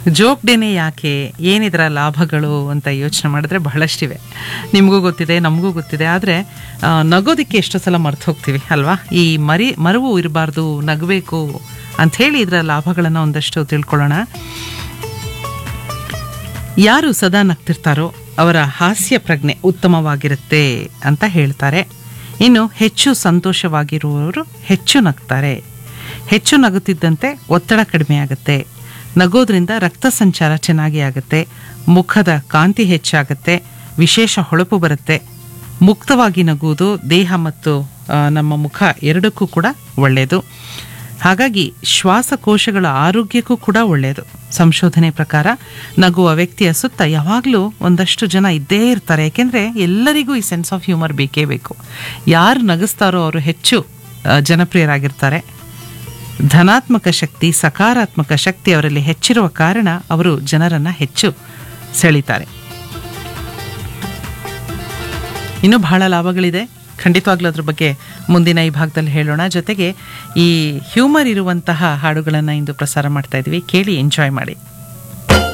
joke ಡೇನೇ ಯಾಕೆ ಏನಿದರ ಲಾಭಗಳು ಅಂತ ಯೋಚನೆ ಮಾಡಿದ್ರೆ ಬಹಳಷ್ಟಿವೆ ನಿಮಗೂ ಗೊತ್ತಿದೆ ನಮಗೂ ಗೊತ್ತಿದೆ ಆದರೆ ನಗೋದಕ್ಕೆ ಎಷ್ಟೋ ಸಲ ಮರ್ತು ಹೋಗ್ತೀವಿ ಅಲ್ವಾ ಈ ಮರಿ ಮರವು ಇರಬಾರ್ದು ನಗಬೇಕು ಅಂಥೇಳಿ ಇದರ ಲಾಭಗಳನ್ನು ಒಂದಷ್ಟು ತಿಳ್ಕೊಳ್ಳೋಣ ಯಾರು ಸದಾ ನಗ್ತಿರ್ತಾರೋ ಅವರ ಹಾಸ್ಯ ಪ್ರಜ್ಞೆ ಉತ್ತಮವಾಗಿರುತ್ತೆ ಅಂತ ಹೇಳ್ತಾರೆ ಇನ್ನು ಹೆಚ್ಚು ಸಂತೋಷವಾಗಿರುವವರು ಹೆಚ್ಚು ನಗ್ತಾರೆ ಹೆಚ್ಚು ನಗುತ್ತಿದ್ದಂತೆ ಒತ್ತಡ ಕಡಿಮೆ ಆಗುತ್ತೆ ನಗೋದ್ರಿಂದ ರಕ್ತ ಸಂಚಾರ ಚೆನ್ನಾಗಿ ಆಗುತ್ತೆ ಮುಖದ ಕಾಂತಿ ಹೆಚ್ಚಾಗುತ್ತೆ ವಿಶೇಷ ಹೊಳಪು ಬರುತ್ತೆ ಮುಕ್ತವಾಗಿ ನಗುವುದು ದೇಹ ಮತ್ತು ಆ, ನಮ್ಮ ಮುಖ ಎರಡಕ್ಕೂ ಕೂಡ ಒಳ್ಳೆಯದು ಹಾಗಾಗಿ ಶ್ವಾಸಕೋಶಗಳ ಆರೋಗ್ಯಕ್ಕೂ ಕೂಡ ಒಳ್ಳೆಯದು ಸಂಶೋಧನೆ ಪ್ರಕಾರ ನಗುವ ವ್ಯಕ್ತಿಯ ಸುತ್ತ ಯಾವಾಗಲೂ ಒಂದಷ್ಟು ಜನ ಇದ್ದೇ ಇರ್ತಾರೆ ಯಾಕೆಂದರೆ ಎಲ್ಲರಿಗೂ ಈ ಸೆನ್ಸ್ ಆಫ್ ಹ್ಯೂಮರ್ ಬೇಕೇ ಬೇಕು ಯಾರು ನಗಿಸ್ತಾರೋ ಅವರು ಹೆಚ್ಚು ಆ, ಜನಪ್ರಿಯರಾಗಿರ್ತಾರೆ ಧನಾತ್ಮಕ ಶಕ್ತಿ ಸಕಾರಾತ್ಮಕ ಶಕ್ತಿ ಅವರಲ್ಲಿ ಹೆಚ್ಚಿರುವ ಕಾರಣ ಅವರು ಜನರನ್ನು ಹೆಚ್ಚು ಸೆಳೀತಾರೆ ಇನ್ನೂ ಬಹಳ ಲಾಭಗಳಿದೆ ಖಂಡಿತವಾಗ್ಲೂ ಅದ್ರ ಬಗ್ಗೆ ಮುಂದಿನ ಈ ಭಾಗದಲ್ಲಿ ಹೇಳೋಣ ಜೊತೆಗೆ ಈ ಹ್ಯೂಮರ್ ಇರುವಂತಹ ಹಾಡುಗಳನ್ನು ಇಂದು ಪ್ರಸಾರ ಮಾಡ್ತಾ ಇದ್ದೀವಿ ಕೇಳಿ ಎಂಜಾಯ್ ಮಾಡಿ